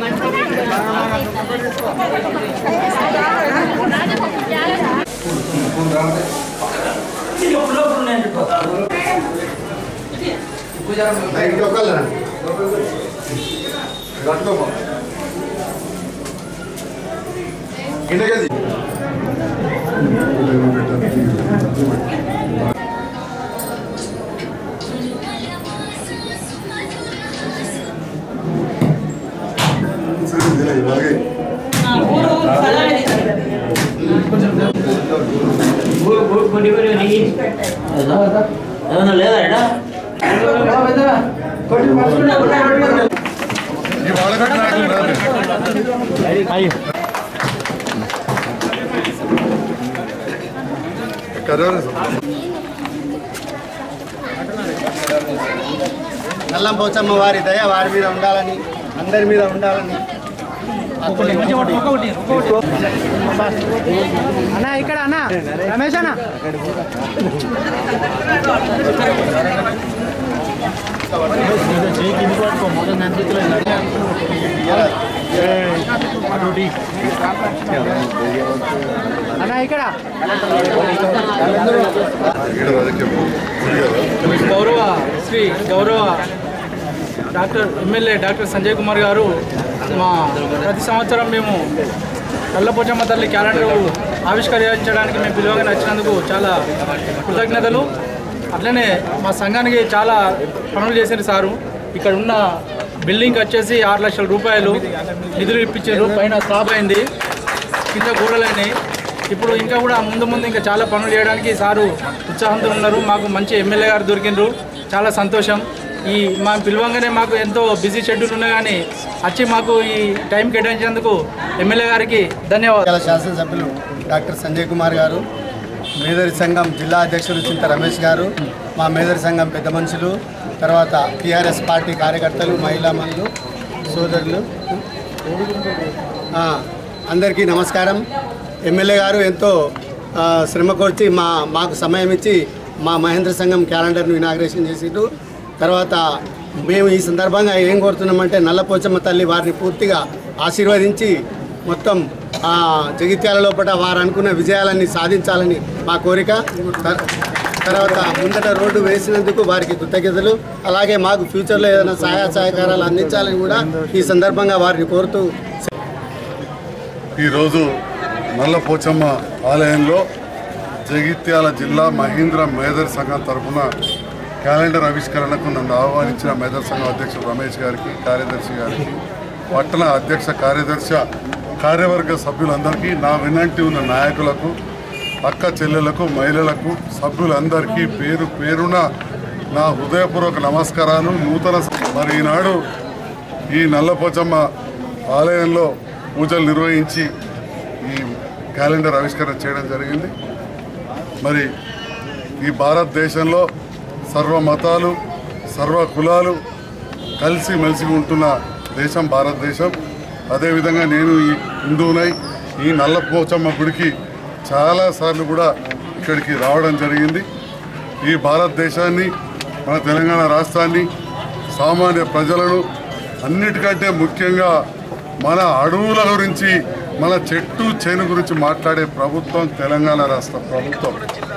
ఏమన్నా లేదా ఈడ? ఈ వాడగట్టు నాయకులు రాలే. కర్రవరం సార్. నల్లం పోచమ్మ వారి దయ వారి మీద ఉండాలని అందరి మీద ఉండాలని అన్న ఇక్కడ అన్న రమేష్ అన్న అన్న ఇక్కడ ఈడ రాజకీయం తెలియదా? గౌరవ శ్రీ గౌరవ doctor MLA doctor Sanjay Kumar గారు మా ప్రతి సంవత్సరం మేము కళ్ళపోచమ్మ తల్లి క్యాలెండర్ ఆవిష్కరించడానికి మేము పిలువగా నచ్చినందుకు చాలా కృతజ్ఞతలు అట్లనే మా సంఘానికి చాలా పనులు చేశారు సారు ఇక్కడ ఉన్న బిల్డింగ్ వచ్చేసి ఆరు లక్షల రూపాయలు నిధులు ఇప్పించారు పైన స్లాబ్ అయింది కింద గోడలైనాయి ఇప్పుడు ఇంకా కూడా ముందు ముందు ఇంకా చాలా పనులు చేయడానికి సారు ఉత్సాహంతో ఉన్నారు మాకు మంచి ఎమ్మెల్యే గారు దొరికిండ్రు చాలా సంతోషం ఈ మా పిలవంగానే మాకు ఎంతో బిజీ షెడ్యూల్ ఉన్నా కానీ వచ్చి మాకు ఈ టైం కేటాయించినందుకు ఎమ్మెల్యే గారికి ధన్యవాదాలు గల శాసనసభ్యులు డాక్టర్ సంజయ్ కుమార్ గారు మేదరి సంఘం జిల్లా అధ్యక్షులు చింత రమేష్ గారు మా మేదరి సంఘం పెద్ద మనుషులు తర్వాత టీఆర్ఎస్ పార్టీ కార్యకర్తలు మహిళా మనులు సోదరులు ఆ, అందరికీ నమస్కారం ఎమ్మెల్యే గారు ఎంతో ఆ, శ్రమ కోర్చి మా మాకు సమయం ఇచ్చి మా మహేంద్ర సంఘం క్యాలెండర్ను ఇనాగ్రేషన్ చేసిండు తర్వాత మేము ఈ సందర్భంగా ఏం కోరుతున్నామంటే నల్లపోచమ్మ తల్లి వారిని పూర్తిగా ఆశీర్వదించి మొత్తం ఆ, జగిత్యాల లోపల వారు అనుకున్న విజయాలన్నీ సాధించాలని మా కోరిక తర్- తర్వాత ముందట రోడ్డు వేసినందుకు వారికి కృతజ్ఞతలు అలాగే మాకు ఫ్యూచర్లో ఏదైనా సహాయ సహకారాలు అందించాలని కూడా ఈ సందర్భంగా వారిని కోరుతూ ఈరోజు నల్లపోచమ్మ ఆలయంలో జగిత్యాల జిల్లా మహీంద్ర మేదర్ సంఘం తరఫున క్యాలెండర్ ఆవిష్కరణకు నన్ను ఆహ్వానించిన మేదర్ సంఘం అధ్యక్షుడు రమేష్ గారికి కార్యదర్శి గారికి పట్టణ అధ్యక్ష కార్యదర్శి కార్యవర్గ సభ్యులందరికీ నా వినంటి ఉన్న నాయకులకు అక్క చెల్లెలకు మహిళలకు సభ్యులందరికీ పేరు పేరున నా హృదయపూర్వక నమస్కారాలు నూతన మరి ఈనాడు ఈ నల్లపోచమ్మ ఆలయంలో పూజలు నిర్వహించి ఈ క్యాలెండర్ ఆవిష్కరణ చేయడం జరిగింది మరి ఈ భారతదేశంలో సర్వ మతాలు సర్వ కులాలు కలిసి మెలిసి ఉంటున్న దేశం భారతదేశం అదేవిధంగా నేను ఈ హిందువునై ఈ నల్లపోచమ్మ గుడికి చాలాసార్లు కూడా ఇక్కడికి రావడం జరిగింది ఈ భారతదేశాన్ని మన తెలంగాణ రాష్ట్రాన్ని సామాన్య ప్రజలను అన్నిటికంటే ముఖ్యంగా మన అడవుల గురించి మన చెట్టు చేను గురించి మాట్లాడే ప్రభుత్వం తెలంగాణ రాష్ట్ర ప్రభుత్వం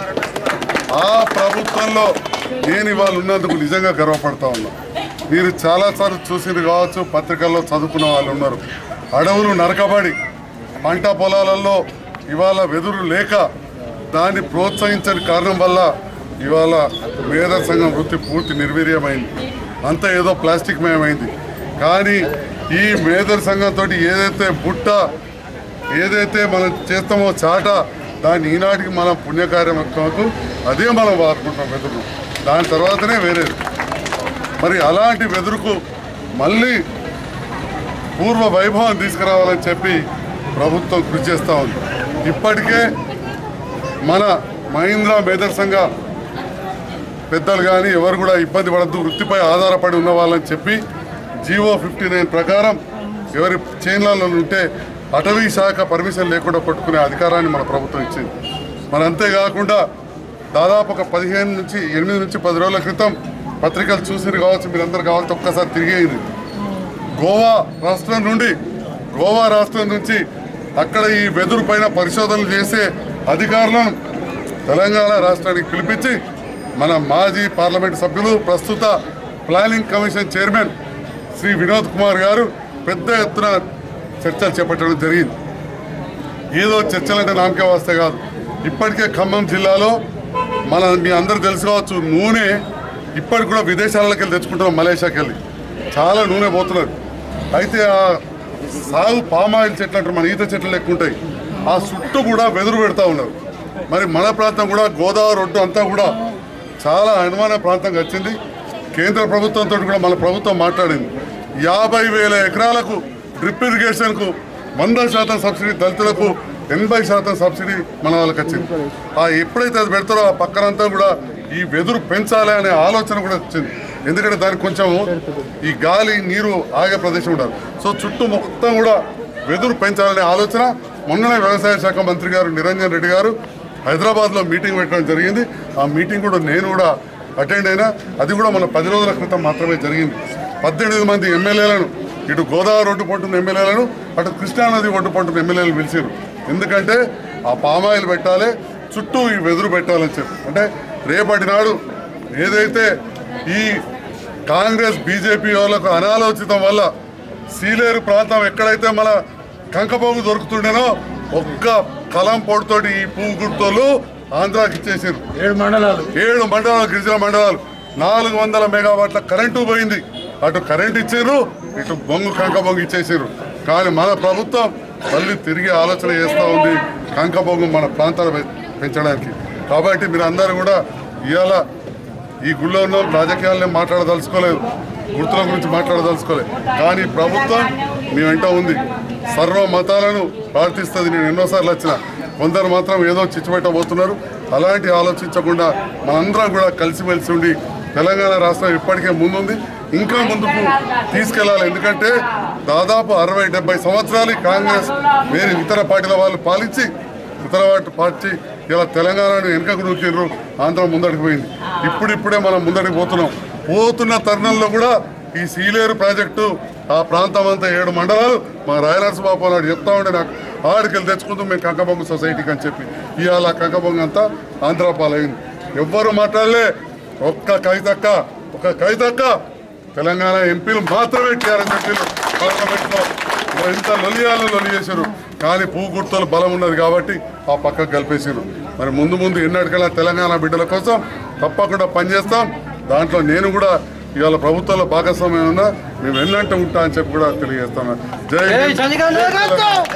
ఆ ప్రభుత్వంలో నేను ఇవాళ ఉన్నందుకు నిజంగా గర్వపడతా ఉన్నా మీరు చాలాసార్లు చూసింది కావచ్చు పత్రికల్లో చదువుకున్న వాళ్ళు ఉన్నారు అడవులు నరకబడి పంట పొలాలలో ఇవాళ వెదురు లేక దాన్ని ప్రోత్సహించని కారణం వల్ల ఇవాళ మేధ సంఘం వృత్తి పూర్తి నిర్వీర్యమైంది అంతా ఏదో ప్లాస్టిక్ మయమైంది కానీ ఈ మేధర్ సంఘంతో ఏదైతే బుట్ట ఏదైతే మనం చేస్తామో చాట దాన్ని ఈనాటికి మనం పుణ్యకార్యక్రమకు అదే మనం వాడుకుంటాం వెదురు దాని తర్వాతనే వేరేది మరి అలాంటి వెదురుకు మళ్ళీ పూర్వ వైభవం తీసుకురావాలని చెప్పి ప్రభుత్వం కృషి చేస్తూ ఉంది ఇప్పటికే మన మహీంద్ర మేదర్ సంఘ పెద్దలు కానీ ఎవరు కూడా ఇబ్బంది పడద్దు వృత్తిపై ఆధారపడి ఉన్న వాళ్ళని చెప్పి జీవో ఫిఫ్టీ నైన్ ప్రకారం ఎవరి చేన్లలో ఉంటే అటవీ శాఖ పర్మిషన్ లేకుండా కొట్టుకునే అధికారాన్ని మన ప్రభుత్వం ఇచ్చింది మరి అంతేకాకుండా దాదాపు ఒక పదిహేను నుంచి ఎనిమిది నుంచి పది రోజుల క్రితం పత్రికలు చూసిరు కావచ్చు మీరందరూ కావాలంటే ఒక్కసారి తిరిగేది గోవా రాష్ట్రం నుండి గోవా రాష్ట్రం నుంచి అక్కడ ఈ వెదురు పైన పరిశోధనలు చేసే అధికారులను తెలంగాణ రాష్ట్రానికి పిలిపించి మన మాజీ పార్లమెంట్ సభ్యులు ప్రస్తుత planning commission chairman Shri Vinod Kumar గారు పెద్ద ఎత్తున చర్చలు చేపట్టడం జరిగింది ఏదో చర్చలంటే నామకే వస్తే కాదు ఇప్పటికే ఖమ్మం జిల్లాలో మన మీ అందరూ తెలుసుకోవచ్చు నూనె ఇప్పటికి కూడా విదేశాలకు వెళ్ళి తెచ్చుకుంటున్నాం మలేషియాకి వెళ్ళి చాలా నూనె పోతున్నారు అయితే ఆ సాగు పామాయిల్ చెట్లు అంటారు మన ఈత చెట్లు లెక్క ఉంటాయి ఆ చుట్టూ కూడా వెదురు పెడతా ఉన్నారు మరి మన ప్రాంతం కూడా గోదావరి ఒడ్డు అంతా కూడా చాలా అనుమాన ప్రాంతంగా వచ్చింది కేంద్ర ప్రభుత్వంతో కూడా మన ప్రభుత్వం మాట్లాడింది యాభై వేల ఎకరాలకు డ్రిప్ ఇరిగేషన్కు వంద శాతం సబ్సిడీ దళితులకు ఎనభై శాతం సబ్సిడీ మన వాళ్ళకి వచ్చింది ఆ ఎప్పుడైతే అది పెడతారో ఆ పక్కనంతా కూడా ఈ వెదురు పెంచాలి అనే ఆలోచన కూడా వచ్చింది ఎందుకంటే దానికి కొంచెం ఈ గాలి నీరు ఆగే ప్రదేశం ఉండాలి సో చుట్టూ మొత్తం కూడా వెదురు పెంచాలనే ఆలోచన మొన్ననే వ్యవసాయ శాఖ మంత్రి గారు నిరంజన్ రెడ్డి గారు హైదరాబాద్లో మీటింగ్ పెట్టడం జరిగింది ఆ మీటింగ్ కూడా నేను కూడా అటెండ్ అయినా అది కూడా మన పది రోజుల క్రితం మాత్రమే జరిగింది పద్దెనిమిది మంది ఎమ్మెల్యేలను ఇటు గోదావరి ఒడ్డు పంటున్న ఎమ్మెల్యేలను అటు కృష్ణానది ఒడ్డు పంటున్న ఎమ్మెల్యేలను పిలిచారు ఎందుకంటే ఆ పామాయిల్ పెట్టాలి చుట్టూ ఈ వెదురు పెట్టాలని చెప్పి అంటే రేపటి నాడు ఏదైతే ఈ కాంగ్రెస్ బీజేపీ వాళ్ళకు అనాలోచితం వల్ల సీలేరు ప్రాంతం ఎక్కడైతే మన కంకపోగు దొరుకుతుండేనో ఒక్క కలం పొడితోటి ఈ పువ్వు గుర్తోళ్ళు ఆంధ్రాకి ఇచ్చేసారు ఏడు మండలాలు ఏడు మండలాలు గిరిజన మండలాలు నాలుగు వందల మెగావాట్ల కరెంటు పోయింది అటు కరెంట్ ఇచ్చారు ఇటు బొంగు కంక బొంగు ఇచ్చేసారు కానీ మన ప్రభుత్వం మళ్ళీ తిరిగి ఆలోచన చేస్తూ ఉంది కంక బొంగు మన ప్రాంతాలు పె- పెంచడానికి కాబట్టి మీరు అందరూ కూడా ఇవాళ ఈ గుళ్ళో ఉన్న రాజకీయాలనే మాట్లాడదలుచుకోలేదు గుర్తుల గురించి మాట్లాడదలుచుకోలేదు కానీ ప్రభుత్వం మీ వెంట ఉంది సర్వ మతాలను ప్రార్థిస్తుంది నేను ఎన్నోసార్లు వచ్చిన కొందరు మాత్రం ఏదో చిచ్చుపెట్టబోతున్నారు అలాంటి ఆలోచించకుండా మనందరం కూడా కలిసిమెలిసి ఉండి తెలంగాణ రాష్ట్రం ఇప్పటికే ముందుంది ఇంకా ముందుకు తీసుకెళ్లాలి ఎందుకంటే దాదాపు అరవై డెబ్బై సంవత్సరాలు ఈ కాంగ్రెస్ వేరే ఇతర పార్టీల వాళ్ళు పాలించి ఇతర వాటి పార్టీ ఇలా తెలంగాణను వెనుకకు నూకిర్రు ఆంధ్ర ముందడికి పోయింది ఇప్పుడిప్పుడే మనం ముందడికి పోతున్నాం పోతున్న తరుణంలో కూడా ఈ సీలేరు ప్రాజెక్టు ఆ ప్రాంతం అంతా ఏడు మండలాలు మా రాయనరసింహబాబు నాడు చెప్తా ఉండే నాకు ఆడికెళ్ళి తెచ్చుకుందాం మేము కంకబొంగ సొసైటీకి అని చెప్పి ఇవాళ ఆ కంకబొంగ అంతా ఆంధ్ర పాలైంది ఎవ్వరు మాట్లాడలే ఒక్క కవితక్క ఒక కవితక్క తెలంగాణ ఎంపీలు మాత్రమే టీఆర్ఎస్ ఎంపీలు పార్లమెంట్లో ఎంత లొలియాలో లొలి చేశారు కానీ పువ్వు గుర్తులు బలం ఉన్నది కాబట్టి ఆ పక్కకు కలిపేసారు మరి ముందు ముందు ఎన్నటికైనా తెలంగాణ బిడ్డల కోసం తప్పకుండా పనిచేస్తాం దాంట్లో నేను కూడా ఇవాళ ప్రభుత్వంలో భాగస్వామ్యం ఉన్నా మేము ఎన్నంటే ఉంటా అని చెప్పి కూడా తెలియజేస్తాను జై హింద్. జై తెలంగాణ.